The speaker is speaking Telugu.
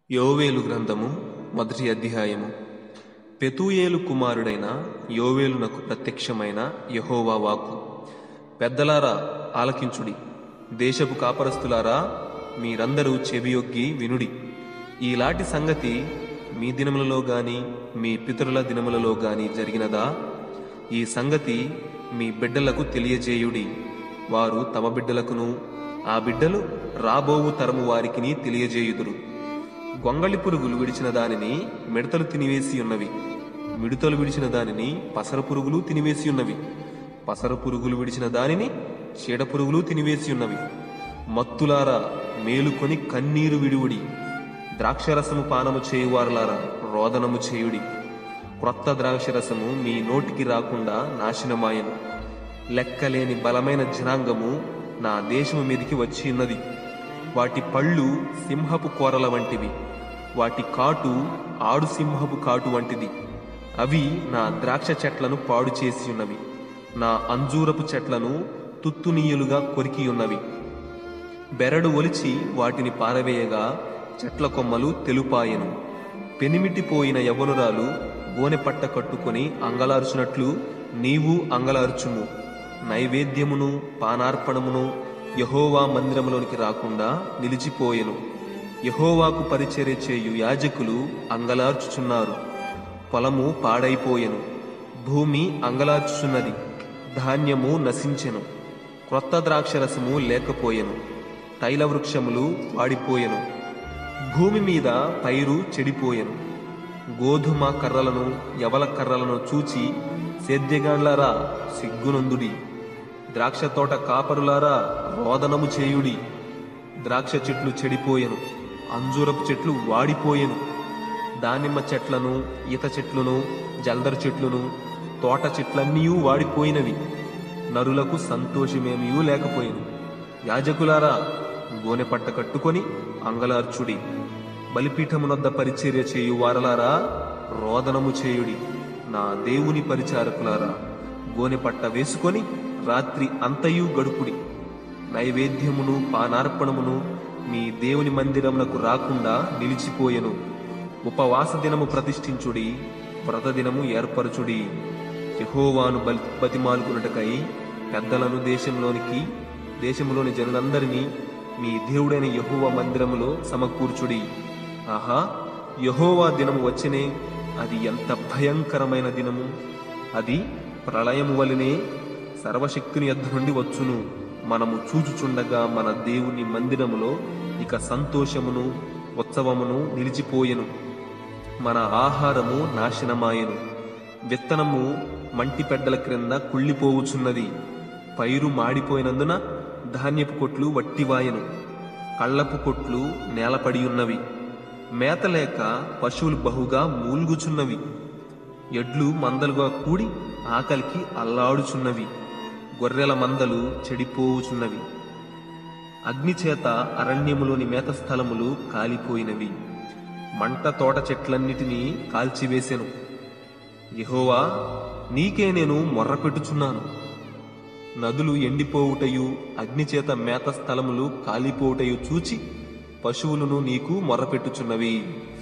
యోవేలు గ్రంథము మొదటి అధ్యాయము పెతూయేలు కుమారుడైన యోవేలునకు ప్రత్యక్షమైన యహోవా వాక్కు పెద్దలారా ఆలకించుడి దేశపు కాపరస్తులారా మీరందరూ చెవియొగ్గి వినుడి ఈలాంటి సంగతి మీ దినములలో గాని మీ పితరుల దినములలో గాని జరిగినదా ఈ సంగతి మీ బిడ్డలకు తెలియజేయుడి వారు తమ బిడ్డలకును ఆ బిడ్డలు రాబోవు తరము వారికిని తెలియజేయుదురు గొంగళి పురుగులు విడిచిన దానిని మిడతలు తినివేసి ఉన్నవి మిడతలు విడిచిన దానిని పసర పురుగులు తినివేసి ఉన్నవి పసర పురుగులు విడిచిన దానిని చీడ పురుగులు తినివేసి ఉన్నవి మత్తులారా మేలుకొని కన్నీరు విడువుడి ద్రాక్షరసము పానము చేయువారులారా రోదనము చేయుడి క్రొత్త ద్రాక్షరసము మీ నోటికి రాకుండా నాశనమాయను లెక్కలేని బలమైన జనాంగము నా దేశము మీదికి వచ్చి ఉన్నది వాటి పళ్ళు సింహపు కోరల వంటివి వాటి కాటు ఆడు సింహపు కాటు వంటిది అవి నా ద్రాక్ష చెట్లను పాడు చేసి ఉన్నవి నా అంజూరపు చెట్లను తుత్తునీయులుగా కొరికి ఉన్నవి బెరడు ఒలిచి వాటిని పారవేయగా చెట్ల కొమ్మలు తెలుపాయెను పెనిమిటిపోయిన యవనురాలు గోనె పట్ట కట్టుకొని అంగలార్చునట్లు నీవు అంగలార్చుము నైవేద్యమును పానార్పణమును యహోవా మందిరములోనికి రాకుండా నిలిచిపోయెను యహోవాకు పరిచర్య చేయు యాజకులు అంగలార్చుచున్నారు పొలము పాడైపోయెను భూమి అంగలార్చుచున్నది ధాన్యము నశించెను క్రొత్త ద్రాక్షరసము లేకపోయెను తైల వృక్షములు వాడిపోయెను భూమి మీద పైరు చెడిపోయెను గోధుమ కర్రలను యవల కర్రలను చూచి సేద్యగాండ్లారా సిగ్గునందుడి ద్రాక్ష తోట కాపరులారా రోదనము చేయుడి ద్రాక్ష చెట్లు చెడిపోయెను అంజూరపు చెట్లు వాడిపోయెను దానిమ్మ చెట్లను ఈత చెట్లను జల్దర చెట్లును తోట చెట్లన్నీ వాడిపోయినవి నరులకు సంతోషమేమీ లేకపోయెను యాజకులారా గోనె పట్ట కట్టుకొని అంగలార్చుడి బలిపీఠమునొద్ద పరిచర్య చేయు వారలారా రోదనము చేయుడి నా దేవుని పరిచారకులారా గోనె పట్ట వేసుకొని రాత్రి అంతయు గడుపుడి నైవేద్యమును పానార్పణమును మీ దేవుని మందిరమునకు రాకుండా నిలిచిపోయెను ఉపవాస దినము ప్రతిష్ఠించుడి వ్రత దినము ఏర్పరచుడి యహోవాను బలి బతిమాలుకున్నటకై పెద్దలను దేశంలోనికి దేశంలోని జనులందరినీ మీ దేవుడైన యహోవా మందిరములో సమకూర్చుడి ఆహా యహోవా దినము వచ్చనే అది ఎంత భయంకరమైన దినము అది ప్రళయము వలనే సర్వశక్తుని యొద్ద నుండి వచ్చును మనము చూచుచుండగా మన దేవుని మందిరములో ఇక సంతోషమును ఉత్సవమును నిలిచిపోయెను మన ఆహారము నాశనమాయెను విత్తనము మంటి పెడ్డల క్రింద కుళ్ళిపోవుచున్నది పైరు మాడిపోయినందున ధాన్యపు కొట్లు వట్టివాయెను కళ్ళపు కొట్లు నేలపడి ఉన్నవి మేత లేక పశువులు బహుగా మూల్గుచున్నవి ఎడ్లు మందలుగా కూడి ఆకలికి అల్లాడుచున్నవి గొర్రెల మందలు చెడిపోవుచున్నవి అగ్నిచేత అరణ్యములోని మేత స్థలములు కాలిపోయినవి మంట తోట చెట్లన్నిటినీ కాల్చివేసెను యహోవా నీకే నేను మొర్రపెట్టుచున్నాను నదులు ఎండిపోవుటయు అగ్నిచేత మేత స్థలములు కాలిపోవుటయు చూచి పశువులను నీకు మొర్రపెట్టుచున్నవి